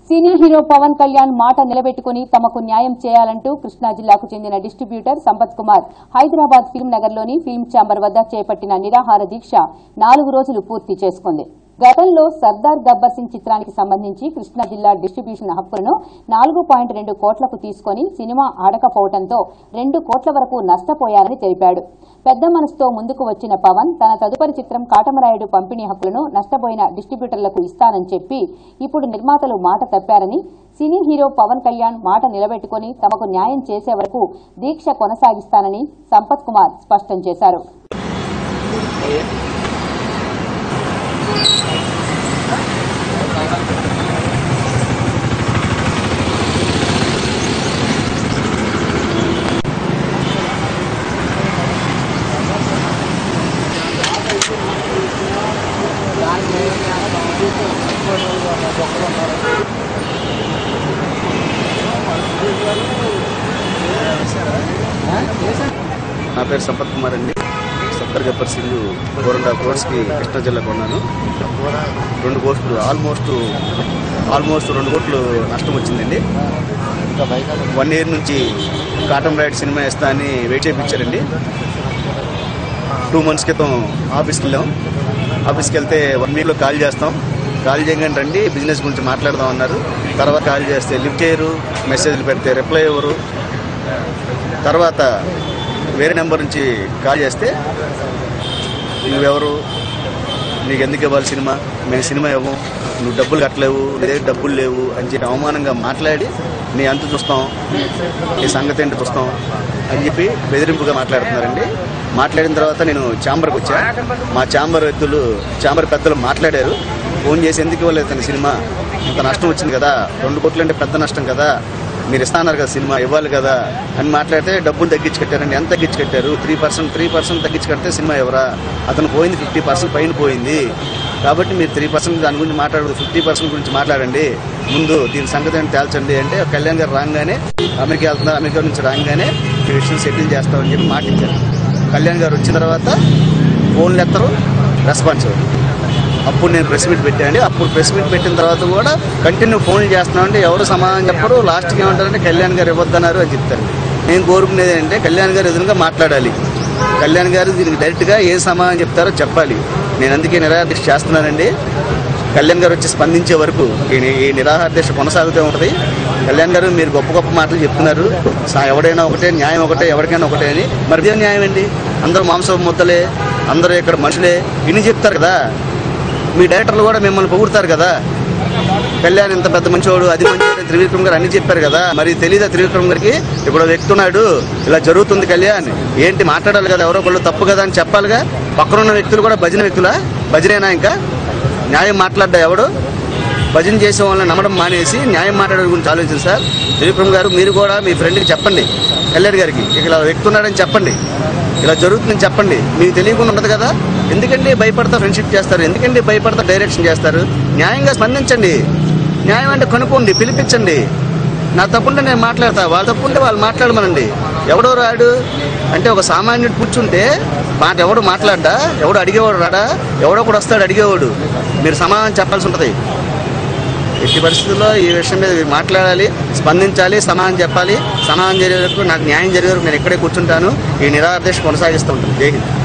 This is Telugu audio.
సినీ హీరో పవన్ కళ్యాణ్ మాట నిలబెట్టుకుని తమకు న్యాయం చేయాలంటూ కృష్ణా జిల్లాకు చెందిన డిస్ట్రిబ్యూటర్ సంపత్ కుమార్ హైదరాబాద్ ఫిల్మ్ నగర్లోని ఫిల్మ్ ఛాంబర్ వద్ద చేపట్టిన నిరాహార దీక్ష నాలుగు రోజులు పూర్తి చేసుకుంది గతంలో సర్దార్ గబ్బర్ సింగ్ చిత్రానికి సంబంధించి కృష్ణా జిల్లా డిస్ట్రిబ్యూషన్ హక్కులను నాలుగు పాయింట్ రెండు కోట్లకు తీసుకొని సినిమా ఆడకపోవడంతో రెండు కోట్ల వరకు నష్టపోయారని తెలిపాడు పెద్ద మనసుతో ముందుకు వచ్చిన పవన్ తన తదుపరి చిత్రం కాటమరాయుడు పంపిణీ హక్కులను నష్టపోయిన డిస్ట్రిబ్యూటర్లకు ఇస్తానని చెప్పి ఇప్పుడు నిర్మాతలు మాట తప్పారని సినీ హీరో పవన్ కళ్యాణ్ మాట నిలబెట్టుకుని తమకు న్యాయం చేసే వరకు దీక్ష కొనసాగిస్తానని సంపత్ కుమార్ స్పష్టం చేశారు నా పేరు సంపత్ కుమార్ అండి Sardaar Gabbar Singh four and half క్రోర్స్కి కృష్ణా జిల్లా కొన్నాను రెండు కోట్లు ఆల్మోస్ట్ ఆల్మోస్ట్ రెండు కోట్లు నష్టం వచ్చిందండి వన్ ఇయర్ నుంచి కాటన్ రైడ్ సినిమా వేస్తా అని వెయిట్ చేయించారండి టూ మంత్స్ క్రితం ఆఫీస్కి వెళ్ళాం ఆఫీస్కి వెళ్తే వన్ వీక్లో కాల్ చేస్తాం కాల్ చేయగానే రండి బిజినెస్ గురించి మాట్లాడదాం అన్నారు తర్వాత కాల్ చేస్తే లిఫ్ట్ చేయరు మెసేజ్లు పెడితే రిప్లై ఇవ్వరు తర్వాత వేరే నెంబర్ నుంచి కాల్ చేస్తే నువ్వెవరు నీకు ఎందుకు ఇవ్వాలి సినిమా మేము సినిమా ఇవ్వం నువ్వు డబ్బులు కట్టలేవు నీ దగ్గర డబ్బులు లేవు అని చెప్పి అవమానంగా మాట్లాడి నీ అంత చూస్తాం నీ సంగతి ఏంటి చూస్తాం అని చెప్పి బెదిరింపుగా మాట్లాడుతున్నారండి మాట్లాడిన తర్వాత నేను ఛాంబర్కి వచ్చా మా ఛాంబర్ వ్యక్తులు ఛాంబర్ పెద్దలు మాట్లాడారు ఫోన్ చేసి ఎందుకు ఇవ్వలేదు తన సినిమా ఇంత నష్టం వచ్చింది కదా రెండు కోట్లు అంటే పెద్ద నష్టం కదా మీరు ఇస్తాన్నారు కదా సినిమా ఇవ్వాలి కదా అని మాట్లాడితే డబ్బులు తగ్గించి కట్టారండి ఎంత తగ్గించి కట్టారు త్రీ పర్సెంట్ త్రీ పర్సెంట్ తగ్గించి కడితే సినిమా ఎవరా అతను పోయింది ఫిఫ్టీ పర్సెంట్ పైన పోయింది కాబట్టి మీరు త్రీ పర్సెంట్ దాని గురించి మాట్లాడదు ఫిఫ్టీ పర్సెంట్ గురించి మాట్లాడండి ముందు దీని సంగతి ఏంటి తేల్చండి అంటే కళ్యాణ్ గారు రాగానే అమెరికా వెళ్తున్నారు అమెరికా నుంచి రాగానే ఈ విషయం సెటిల్ చేస్తామని చెప్పి మాట ఇచ్చారు కళ్యాణ్ గారు వచ్చిన తర్వాత ఫోన్లు ఎత్తరు రెస్పాన్స్ ఇవ్వరు. అప్పుడు నేను ప్రెస్ మీట్ పెట్టాను అప్పుడు ప్రెస్ మీట్ పెట్టిన తర్వాత కూడా కంటిన్యూ ఫోన్లు చేస్తున్నామంటే ఎవరు సమాధానం చెప్పరు లాస్ట్కి ఏమంటారంటే కళ్యాణ్ గారు ఇవ్వద్దన్నారు అని చెప్తారు నేను కోరుకునేది అంటే కళ్యాణ్ గారు ఎదురుగా మాట్లాడాలి కళ్యాణ్ గారు దీనికి డైరెక్ట్గా ఏ సమాధానం చెప్తారో చెప్పాలి నేను అందుకే నిరాహార దీక్ష చేస్తున్నానండి కళ్యాణ్ గారు వచ్చి స్పందించే వరకు ఈ ని- ఈ నిరాహార దీక్ష కొనసాగుతూ ఉంటుంది కళ్యాణ్ గారు మీరు గొప్ప గొప్ప మాటలు చెప్తున్నారు సా- ఎవడైనా ఒకటే న్యాయం ఒకటే ఎవరికైనా ఒకటే అని మరి ఇదే న్యాయం అండి అందరూ మాంసం ముద్దలే అందరూ ఇక్కడ మనుషులే ఇన్ని చెప్తారు కదా మీ డైరెక్టర్లు కూడా మిమ్మల్ని పొగుడతారు కదా కళ్యాణ్ ఇంత పెద్ద మంచివాడు అది మంచి త్రివిక్రమ్ గారు అన్ని చెప్పారు కదా మరి తెలీదా త్రివిక్రమ్ గారికి ఇప్పుడు వ్యక్తి ఉన్నాడు ఇలా జరుగుతుంది కళ్యాణ్ ఏంటి మాట్లాడాలి కదా ఎవరో ఒకళ్ళు తప్పు కదా అని చెప్పాలిగా పక్కనున్న వ్యక్తులు కూడా భజన వ్యక్తులా భజనేనా ఇంకా న్యాయం మాట్లాడ్డా ఎవడు భజన చేసే వాళ్ళని నమ్మడం మానేసి న్యాయం మాట్లాడే గురించి ఆలోచించారు సార్ త్రివిక్రమ్ గారు మీరు కూడా మీ ఫ్రెండ్కి చెప్పండి కళ్యాణ్ గారికి ఇక ఇలా వ్యక్తి ఉన్నాడని చెప్పండి ఇలా జరుగుతుందని చెప్పండి మీకు తెలియకుండా ఉండదు కదా ఎందుకండి భయపడతా ఫ్రెండ్షిప్ చేస్తారు ఎందుకండి భయపడతా డైరెక్షన్ చేస్తారు న్యాయంగా స్పందించండి న్యాయం అంటే కనుక్కోండి పిలిపించండి నా తప్పుంటే నేను మాట్లాడతా వాళ్ళ తప్పుంటే వాళ్ళు మాట్లాడమనండి ఎవడో రాడు అంటే ఒక సామాన్యుడు కూర్చుంటే మాట ఎవడు మాట్లాడ్డా ఎవడు అడిగేవాడు రాడా ఎవడో కూడా వస్తాడు అడిగేవాడు మీరు సమాధానం చెప్పాల్సి ఉంటుంది ఎట్టి పరిస్థితుల్లో ఈ విషయం మీద మీరు మాట్లాడాలి స్పందించాలి సమాధానం చెప్పాలి సమాధానం జరిగే వరకు నాకు న్యాయం జరిగే వరకు నేను ఇక్కడే కూర్చుంటాను ఈ నిరాదేశం కొనసాగిస్తూ ఉంటాను జై హింద్